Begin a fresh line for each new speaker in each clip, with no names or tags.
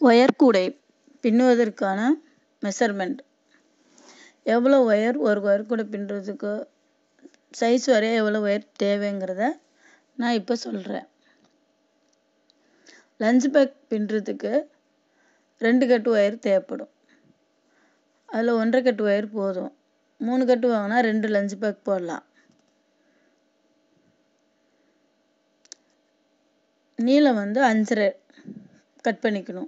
wire கூடை பின்னுவதற்கான measurement எவ்வளோ ஒயர் ஒரு ஒயர் கூடை பின்னுறதுக்கு சைஸ் வரைய எவ்வளோ ஒயர் தேவைங்கிறத நான் இப்போ சொல்கிறேன் லஞ்ச் பேக் பின்னுறதுக்கு ரெண்டு கட்டு ஒயர் தேவைப்படும் அதில் ஒன்றரை கட்டு ஒயர் போதும் மூணு கட்டு வாங்கினா ரெண்டு லஞ்ச் பேக் போடலாம் நீளம் வந்து அஞ்சரை கட் பண்ணிக்கணும்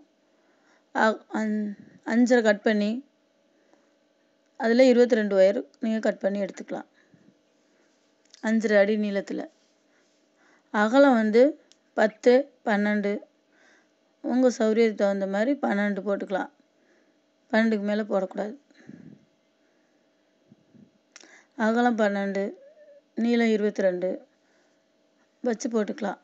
அஞ்சரை கட் பண்ணி அதில் இருபத்தி ரெண்டு ஒயர் நீங்கள் கட் பண்ணி எடுத்துக்கலாம் அஞ்சரை அடி நீளத்தில் அகலம் வந்து பத்து பன்னெண்டு உங்கள் சௌகரியத்துக்கு தகுந்த மாதிரி பன்னெண்டு போட்டுக்கலாம் பன்னெண்டுக்கு மேலே போடக்கூடாது அகலம் பன்னெண்டு நீளம் இருபத்தி ரெண்டு வச்சு போட்டுக்கலாம்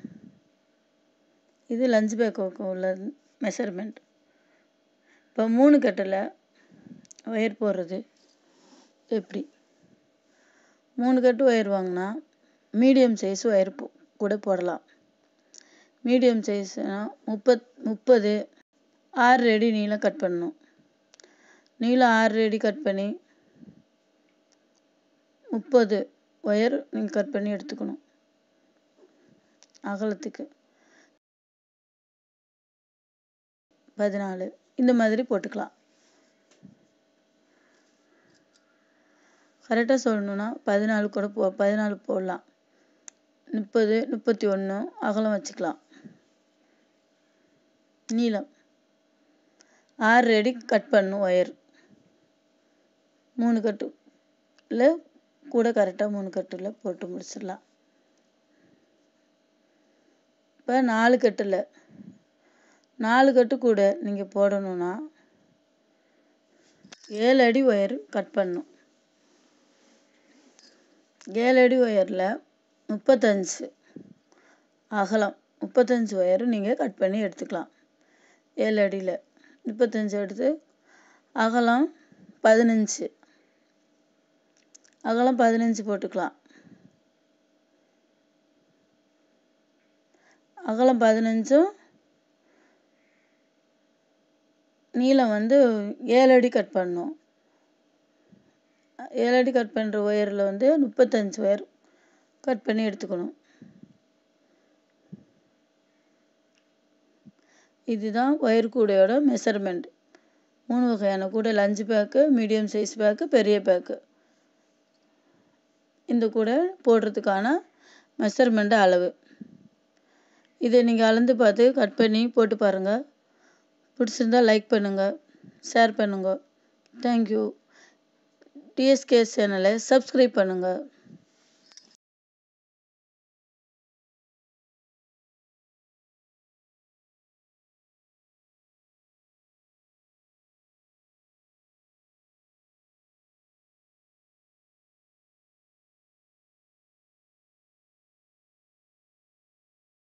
இது லஞ்ச் பேக்கு உள்ள மெஷர்மெண்ட் இப்போ மூணு கட்டில் ஒயர் போடுறது எப்படி மூணு கட்டு ஒயர் வாங்கினா மீடியம் சைஸ் ஒயர் கூட போடலாம் மீடியம் சைஸ்னால் முப்பத் முப்பது ஆறு அடி நீளம் கட் பண்ணணும் நீளம் ஆறு அடி கட் பண்ணி முப்பது ஒயர் நீங்கள் கட் பண்ணி எடுத்துக்கணும் அகலத்துக்கு பதினாலு இந்த மாதிரி போட்டுக்கலாம் கரெக்டாக சொல்லணுன்னா பதினாலு கூட போ பதினாலு போடலாம் முப்பது முப்பத்தி ஒன்று அகலம் வச்சுக்கலாம் நீளம் ஆறு அடி கட் பண்ணும் ஒயர் மூணு கட்டுல கூட கரெக்டாக மூணு கட்டில் போட்டு முடிச்சிடலாம் இப்போ நாலு கட்டில் நாலு கட்டு கூட நீங்கள் போடணுன்னா ஏழு அடி ஒயர் கட் பண்ணும் ஏழு அடி ஒயரில் முப்பத்தஞ்சு அகலம் முப்பத்தஞ்சு ஒயர் நீங்கள் கட் பண்ணி எடுத்துக்கலாம் ஏழு அடியில் முப்பத்தஞ்சு எடுத்து அகலம் பதினஞ்சு அகலம் பதினஞ்சு போட்டுக்கலாம் அகலம் பதினஞ்சும் நீளம் வந்து ஏழு அடி கட் பண்ணணும் ஏழு அடி கட் பண்ணுற ஒயரில் வந்து முப்பத்தஞ்சு ஒயர் கட் பண்ணி எடுத்துக்கணும் இதுதான் ஒயர் கூடையோட மெஷர்மெண்ட் மூணு வகையான கூடை lunch bag medium size bag பெரிய பேக்கு இந்த கூடை போடுறதுக்கான மெஷர்மெண்ட் அளவு இதை நீங்கள் அளந்து பார்த்து கட் பண்ணி போட்டு பாருங்கள் பிடிச்சிருந்தா லைக் பண்ணுங்கள் ஷேர் பண்ணுங்கள் தேங்க்யூ டிஎஸ்கே சேனலை சப்ஸ்கிரைப் பண்ணுங்கள்